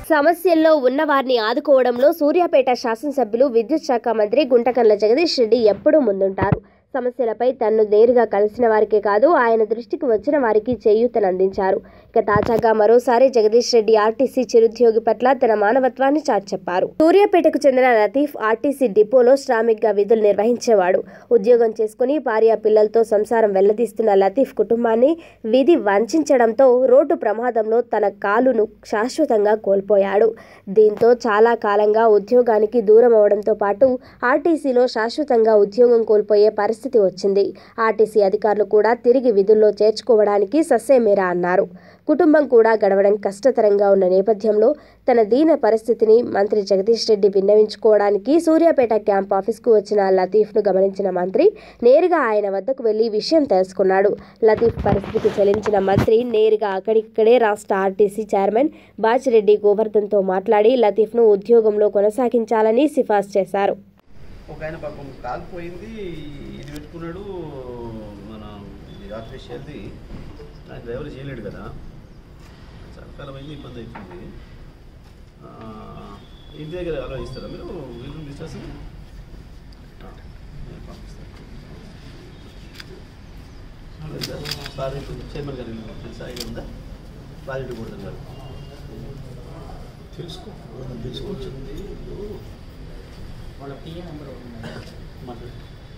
సమస్యల్లో ఉన్న వారిని ఆదుకోవడంలో సూర్యాపేట శాసనసభ్యులు విద్యుత్ శాఖ మంత్రి గుంటకండ్ల జగదీష్ రెడ్డి ఎప్పుడూ ముందుంటారు సమస్యలపై తన్ను నేరుగా కలిసిన వారికే కాదు ఆయన దృష్టికి వచ్చిన వారికి చేయూతనందించారు ఇక తాజాగా మరోసారి జగదీష్ రెడ్డి ఆర్టీసీ చిరుద్యోగి పట్ల తన మానవత్వాన్ని చాటి చెప్పారు సూర్యాపేటకు చెందిన లతీఫ్ ఆర్టీసీ డిపోలో శ్రామిక్ గా విధులు నిర్వహించేవాడు ఉద్యోగం చేసుకుని భార్య పిల్లలతో సంసారం వెల్లదీస్తున్న లతీఫ్ కుటుంబాన్ని విధి వంచడంతో రోడ్డు ప్రమాదంలో తన కాలును శాశ్వతంగా కోల్పోయాడు దీంతో చాలా కాలంగా ఉద్యోగానికి దూరం అవడంతో పాటు ఆర్టీసీలో శాశ్వతంగా ఉద్యోగం కోల్పోయే పరిస్థితి వచ్చింది ఆర్టీసీ అధికారులు కూడా తిరిగి విధుల్లో చేర్చుకోవడానికి సస్సేమేరా అన్నారు కుటుంబం కూడా గడవడం కష్టతరంగా ఉన్న నేపథ్యంలో తన దీన పరిస్థితిని మంత్రి జగదీష్ రెడ్డి విన్నవించుకోవడానికి సూర్యాపేట క్యాంప్ ఆఫీస్కు వచ్చిన లతీఫ్ను గమనించిన మంత్రి నేరుగా ఆయన వద్దకు వెళ్లి విషయం తెలుసుకున్నాడు లతీఫ్ పరిస్థితికి చెల్లించిన మంత్రి నేరుగా అక్కడిక్కడే రాష్ట్ర ఆర్టీసీ చైర్మన్ బాచిరెడ్డి గోవర్ధన్తో మాట్లాడి లతీఫ్ను ఉద్యోగంలో కొనసాగించాలని సిఫార్సు చేశారు ఒక ఆయన పాపం కాలిపోయింది ఇది పెట్టుకున్నాడు మన ఇది ఆర్టిఫిషియల్ది ఆయన డ్రైవర్ చేయలేడు కదా చాలా కాలం అయింది ఇబ్బంది అవుతుంది ఆ, ఇంటి దగ్గర ఆలోచిస్తారా మీరు వీళ్ళు డిస్కస్ సార్ ఇప్పుడు చైర్మన్ గారు తెలుసా ఐడియా ఉందా ప్రాజెక్ట్ కూడా గారు తెలుసుకో తెలుసుకోవచ్చు వాళ్ళ పిఏ నెంబర్ మాట్లాడు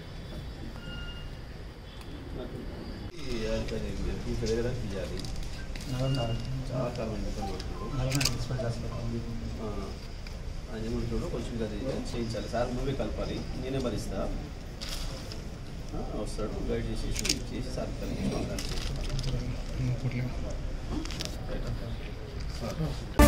ఈ అది తీసే దగ్గర తీయాలి చాలా కాలం ఇబ్బంది పడుతున్నాడు ఆ, ఆయన ఏమంటాడో కొంచెం అది చేయించాలి సార్ నువ్వే కలపాలి నేనే భరిస్తా ఆ, వస్తాడు గైడ్ చేసేసి చేసి సార్ కలిపి